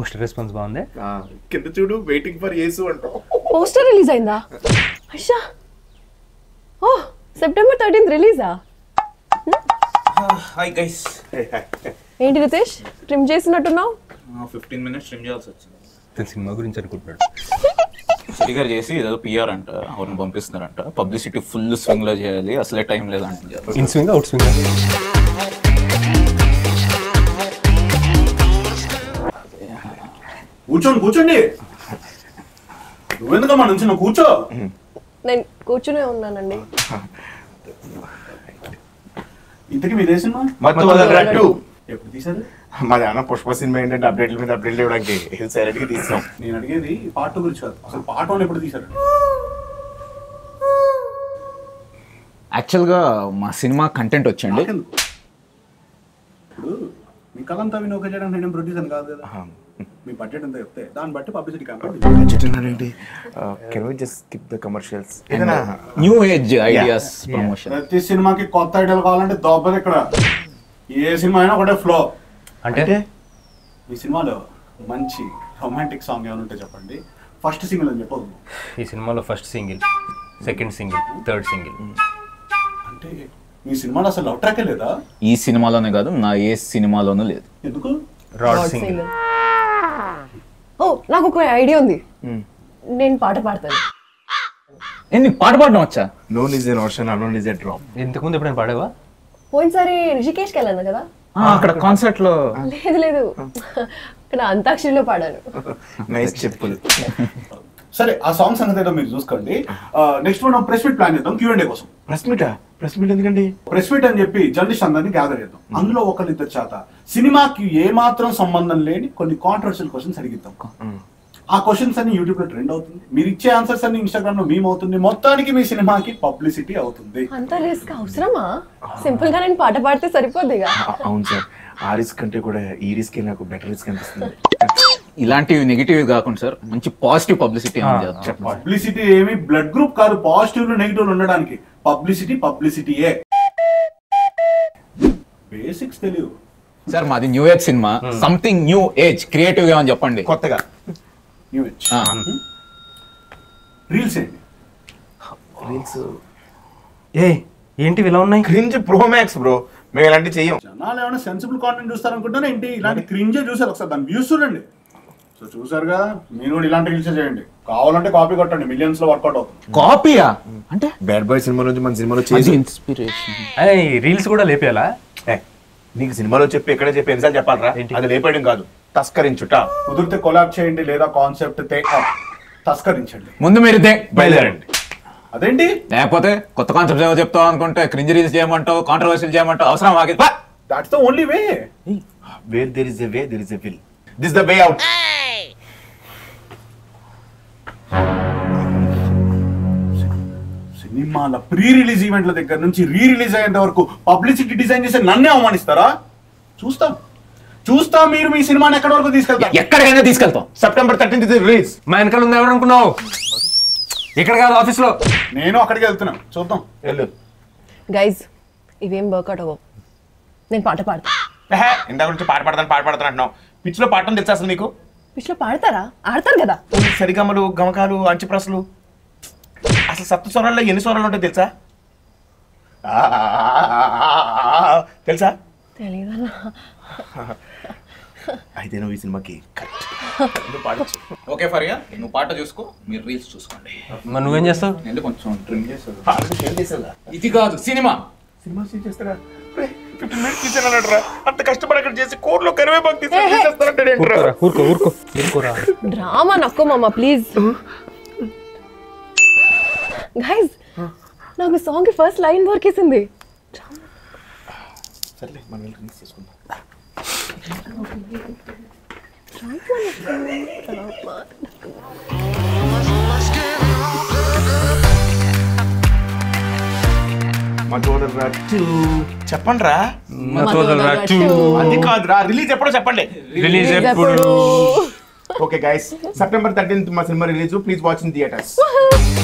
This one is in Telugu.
పోస్టర్ రెస్పాన్స్ బాగుంది కింద చూడు వెయిటింగ్ ఫర్ యేసు అంటాం పోస్టర్ రిలీజ్ అయిందా అయ్యా ఓ సెప్టెంబర్ థర్టీన్త్ రిలీజా హాయ్ గైస్ ఏంటి రితేష్ ట్రిమ్ చేసినట్టున్నావు ఫిఫ్టీన్ మినిట్స్ స్ట్రీమ్ చేయాల్సి వచ్చింది తన సినిమా గురించి అనుకుంటున్నాడు సరిగా చేసి ఏదో పిఆర్ అంట ఎవరిని పంపిస్తున్నారంట పబ్లిసిటీ ఫుల్ స్వింగ్ లో చేయాలి అసలే టైం లేదంటున్నారు ఇన్ స్వింగ్ అవుట్ స్వింగ్ కూర్చోండి కూర్చోండి నువ్వెందుకమ్మా నుంచి నువ్వు కూర్చో నేను కూర్చునే ఉన్నానండి ఇంతకీ మీదే సినిమా మొత్తం వదలరట్టు ఎప్పుడు తీసారు మా నాన్న పుష్ప సినిమా ఏంటంటే అప్డేట్ల మీద అప్డేట్లు ఇవ్వడానికి సైలెంట్ గా తీసాం నేను అడిగేది పార్ట్ టూ గురించి కాదు అసలు పార్ట్ వన్ ఎప్పుడు తీసారు యాక్చువల్గా మా సినిమా కంటెంట్ వచ్చండి నాకెందుకు? ఇప్పుడు మీ కలంతా వినోక చేయడానికి నేను ప్రొడ్యూసర్ కాదు కదా మీ బడ్జెట్ ఎంత చెప్తే దాన్ని బట్టి పబ్లిసిటీ క్యాంపెయిన్ ఏంటి can we just skip the commercials ఏదైనా న్యూ ఏజ్ ఐడియాస్ ప్రమోషన్ ప్రతి సినిమాకి కొత్త ఐడియాలు కావాలంటే దోపది ఇక్కడ ఏ సినిమా అయినా ఒకటే ఫ్లో అంటే ఈ సినిమాలో మంచి రొమాంటిక్ సాంగ్ ఏమైనా ఉంటే చెప్పండి ఫస్ట్ సింగిల్ అని చెప్పదు ఈ సినిమాలో first single second single third single అంటే మీ సినిమాలో అసలు లవ్ ట్రాకే లేదా ఈ సినిమాలోనే కాదు నా ఏ సినిమాలోనూ లేదు ఎందుకు రాడ్ సింగిల్ ఓ నాకు ఒక ఐడియా ఉంది నేను పాట పాడతాను ఏ, నీకు పాట పాడడం వచ్చా known is an option unknown is a drop ఇంతకుముందు ఎప్పుడైనా పాడావా పోయినసారి రిషికేష్కి వెళ్ళాను కదా ఆ, అక్కడ కాన్సర్ట్ లో లేదు లేదు ఇక్కడ అంతాక్షరిలో పాడాను నైస్ చెప్పులు సరే ఆ సాంగ్ సంగతి ఏదో మీరు చూసుకోండి నెక్స్ట్ మనం ప్రెస్ మీట్ ప్లాన్ చేద్దాం క్యూఎండే కోసం ప్రెస్ మీటా ప్రెస్ మీట్ ఎందుకండి ప్రెస్ మీట్ అని చెప్పి జర్నలిస్ట్ అందరినీ గ్యాదర్ చేద్దాం అందులో ఒకరిద్దరు చేత సినిమాకి ఏ మాత్రం సంబంధం లేని కొన్ని కాంట్రవర్షియల్ క్వశ్చన్స్ అడిగిద్దాం ఆ క్వశ్చన్స్ అన్ని యూట్యూబ్ లో ట్రెండ్ అవుతుంది మీరు ఇచ్చే ఆన్సర్స్ అన్ని ఇన్స్టాగ్రామ్ లో మేము అవుతుంది మొత్తానికి మీ సినిమాకి పబ్లిసిటీ అవుతుంది అంత రిస్క్ అవసరమా సింపుల్ గా నేను పాట పాడితే సరిపోద్దిగా అవును సార్ ఆ రిస్క్ కంటే కూడా ఈ రిస్క్ నాకు బెటర్ రిస్క్ అనిపిస్తుంది ఇలాంటివి నెగిటివ్ కాకుండా సార్ మంచి పాజిటివ్ పబ్లిసిటీ పబ్లిసిటీ ఏమి బ్లడ్ గ్రూప్ కాదు పాజిటివ్ నెగిటివ్ ఉండడానికి పబ్లిసిటీ పబ్లిసిటీయే బేసిక్స్ తెలియదు సార్ మాది న్యూ ఏజ్ సినిమా సంథింగ్ న్యూ ఏజ్ క్రియేటివ్ గా అని చెప్పండి కొత్తగా న్యూ ఆ, రీల్స్ ఏంటి రీల్స్ ఏ ఏంటివి ఇలా ఉన్నాయి క్రింజ్ ప్రో మ్యాక్స్ బ్రో మేము ఇలాంటి చెయ్యం జనాలు ఏమైనా సెన్సిబుల్ కాంటెంట్ చూస్తారనుకుంటానే ఏంటి ఇలాంటి క్రింజే చూసారు ఒకసారి దాని వ్యూస్ చూడండి సో చూసారుగా మీరు కూడా ఇలాంటి రీల్స్ చేయండి కావాలంటే కాపీ కొట్టండి మిలియన్స్ లో వర్కౌట్ అవుతుంది కాపీయా అంటే బ్యాడ్ బాయ్ సినిమా నుంచి మన సినిమాలో మంచి చేసి ఇన్స్పిరేషన్ అయ్ రీల్స్ కూడా లేపేయాలా ఏ, నీకు సినిమాలో చెప్పి ఎక్కడే చెప్పి ఎన్నిసార్లు చెప్పాలరా ఏంటి? అది లేపేయడం కాదు తస్కరించుట కుదిరితే కొలాబ్ చేయండి లేదా కాన్సెప్ట్ తస్కరించండి ముందు మీరు ఇదే బయలుదేరండి అదేంటి లేకపోతే కొత్త కాన్సెప్ట్ ఏమో చెప్తావు అనుకుంటే క్రింజ్ రీల్స్ చేయమంటావు కాంట్రవర్షియల్ చేయమంటావు అవసరం మాకి పా! That's the only way where there is a way there is a will this the way out సినిమాల ప్రీ రిలీజ్ ఈవెంట్ల దగ్గర నుంచి రీ రిలీజ్ అయ్యేంత వరకు పబ్లిసిటీ డిజైన్ చేసి నన్నే అవమానిస్తారా చూస్తాం చూస్తాం మీరు మీ సినిమాని ఎక్కడి వరకు తీసుకెళ్తారు ఎక్కడికైనా తీసుకెళ్తాం సెప్టెంబర్ థర్టీన్త్ ఇది రిలీజ్ మా వెనకాల ఉంది ఎవరు అనుకున్నావు ఇక్కడ కాదు ఆఫీస్లో నేను అక్కడికి వెళ్తున్నాం చూద్దాం వెళ్ళు గైజ్ ఇవేం వర్కౌట్ అవ్వవు నేను పాట పాడతా ఎహే, ఇందాక నుంచి పాట పాడతాను పాట పాడతాను అంటున్నావు పిచ్చిలో పాడటం తెలుసా అసలు నీకు పిచ్చిలో పాడతారా ఆడతారు కదా సరిగమలు గమకాలు అంచుప్రసలు అసలు సప్త స్వరాల్లో ఎన్ని స్వరాలు ఉంటాయి తెలుసా ఆ, తెలుసా తెలియదన్నా అయితే నువ్వు ఈ సినిమాకి కరెక్ట్ నువ్వు పాడచ్చు ఓకే ఫరియా నువ్వు పాట చూసుకో మీరు రీల్స్ చూసుకోండి మరి నువ్వేం చేస్తావు నేను కొంచెం ట్రిమ్ చేస్తాను పాడకు షేర్ చేసేదా ఇది కాదు సినిమా సినిమా షేర్ చేస్తారా ఫిఫ్టీన్ మినిట్స్ తీసానరా అంత కష్టపడి అక్కడ చేసి కూరలో కరివేపాకు తీసేస్తానంటే ఊరుకోరా ఊరుకో ఊరుకో ఊరుకోరా డ్రామా నక్కో మామ ప్లీజ్ గైజ్ నాకు సాంగ్ కి ఫస్ట్ లైన్ దొరికేసింది సర్లే మనం వెళ్ళి రిలీజ్ చేసుకుందాం చెప్పండి రా అది కాదురా రిలీజ్ ఎప్పుడో చెప్పండి రిలీజ్ ఎప్పుడు ఓకే గైస్ సెప్టెంబర్ థర్టీన్త్ మా సినిమా release please watch in theatres